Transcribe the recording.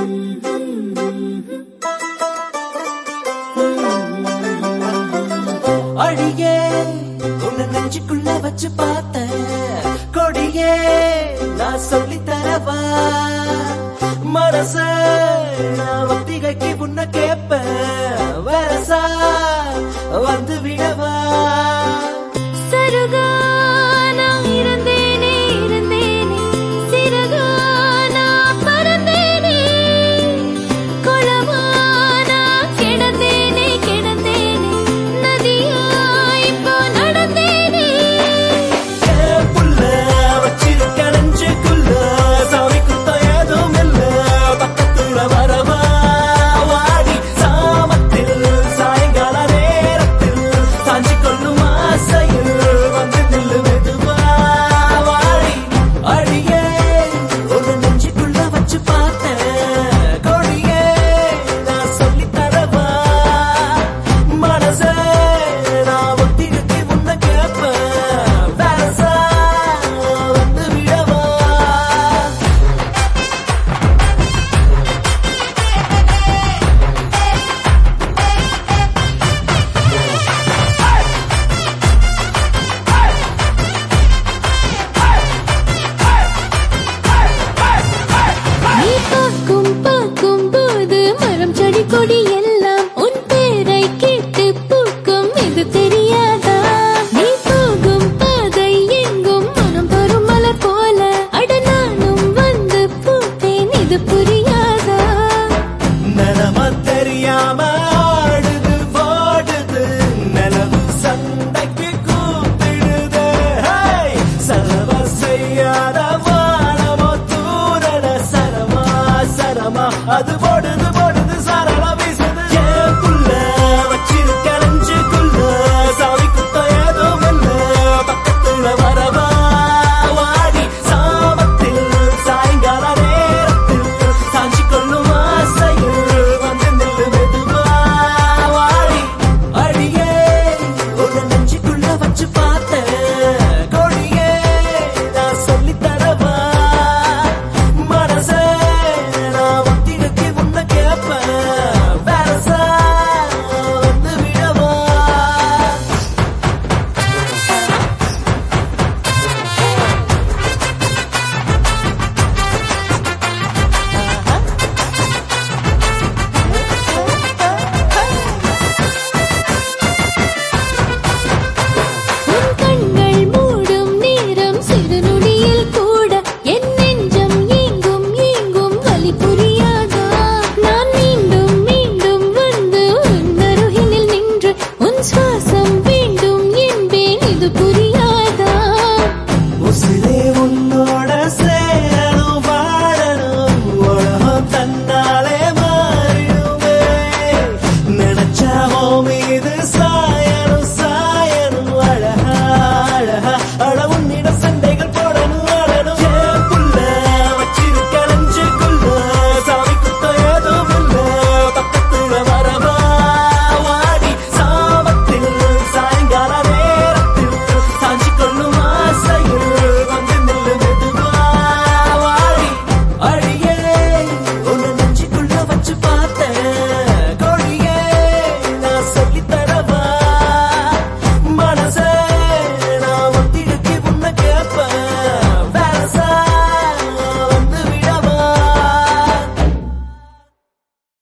அடியே உன்னை நெஞ்சுக்குள்ள வச்சு பார்த்தேன் கொடியே நான் சொல்லி தரவா மனச நான் ஒத்திகைக்கு உன்னை கேட்பேன் வரசா வந்து விடவா சருகா நான் இருந்தேனே இருந்தேனே சிறகா நான் பறந்தேனே குளமா நான் கிடந்தேனே கிடந்தேனே நதியா இப்போ நடந்தேனே ஏன் புள்ள வச்சிருக்க நெஞ்சுக்குள்ள சாமி குத்தம் ஏதும் இல்ல பக்கத்துல வரவா வாடி சாமத்தில் சாயங்கால நேரத்தில் சாஞ்சி கொள்ளும் ஆசையில் வந்து நில்லு மெதுவா வாடி அடியே ஒரு நெஞ்சுக்குள்ள வச்சு பார்த்தேன் கொடியே நான் சொல்லி தரவா மனசே நான் ஒத்திருக்கு உன்னை கேட்பேன் வரசா வந்து விடவா நீ பார்க்கும் பார்க்கும் போது மரம் செடி கொடி எல்லாம் உன் பேரை கேட்டு பூக்கும் இது தெரியாதா நீ போகும் பாதை எங்கும் மனம் வரும் மலர் போல அட நானும் வந்து பூத்தேன் இது புரியாதா நிலம தெரியாம ஆடுது போடுது நிலவு சண்டைக்கு கூப்பிடுது ஹேய்! சரவ செய்யாத வானமோ தூரல சரமா சரமா அது